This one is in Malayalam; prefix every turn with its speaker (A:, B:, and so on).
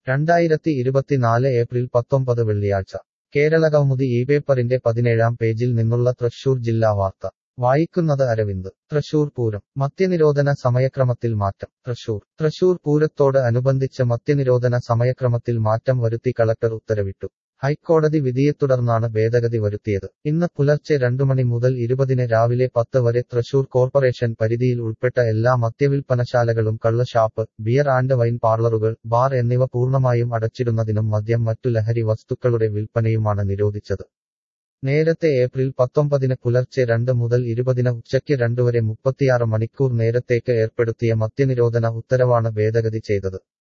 A: രണ്ടായിരത്തി ഇരുപത്തിനാല് ഏപ്രിൽ പത്തൊമ്പത് വെള്ളിയാഴ്ച കേരളകൗമുദി ഈ പേപ്പറിന്റെ പതിനേഴാം പേജിൽ നിന്നുള്ള തൃശൂർ ജില്ലാ വാർത്ത വായിക്കുന്നത് അരവിന്ദ് തൃശൂർ പൂരം മദ്യനിരോധന സമയക്രമത്തിൽ മാറ്റം തൃശൂർ തൃശൂർ പൂരത്തോട് അനുബന്ധിച്ച് മദ്യനിരോധന സമയക്രമത്തിൽ മാറ്റം വരുത്തി കളക്ടർ ഉത്തരവിട്ടു ഹൈക്കോടതി വിധിയെ തുടർന്നാണ് ഭേദഗതി വരുത്തിയത് ഇന്ന് പുലർച്ചെ രണ്ടു മണി മുതൽ ഇരുപതിന് രാവിലെ പത്ത് വരെ തൃശൂർ കോർപ്പറേഷൻ പരിധിയിൽ ഉൾപ്പെട്ട എല്ലാ മദ്യവിൽപ്പനശാലകളും കള്ളുഷാപ്പ് ബിയർ ആൻഡ് വൈൻ പാർലറുകൾ ബാർ എന്നിവ പൂർണ്ണമായും അടച്ചിടുന്നതിനും മദ്യം മറ്റു ലഹരി വസ്തുക്കളുടെ വിൽപ്പനയുമാണ് നിരോധിച്ചത് നേരത്തെ ഏപ്രിൽ പത്തൊമ്പതിന് പുലർച്ചെ രണ്ട് മുതൽ ഇരുപതിന് ഉച്ചയ്ക്ക് രണ്ടുവരെ മുപ്പത്തിയാറ് മണിക്കൂർ നേരത്തേക്ക് ഏർപ്പെടുത്തിയ മദ്യനിരോധന ഉത്തരവാണ് ഭേദഗതി ചെയ്തത്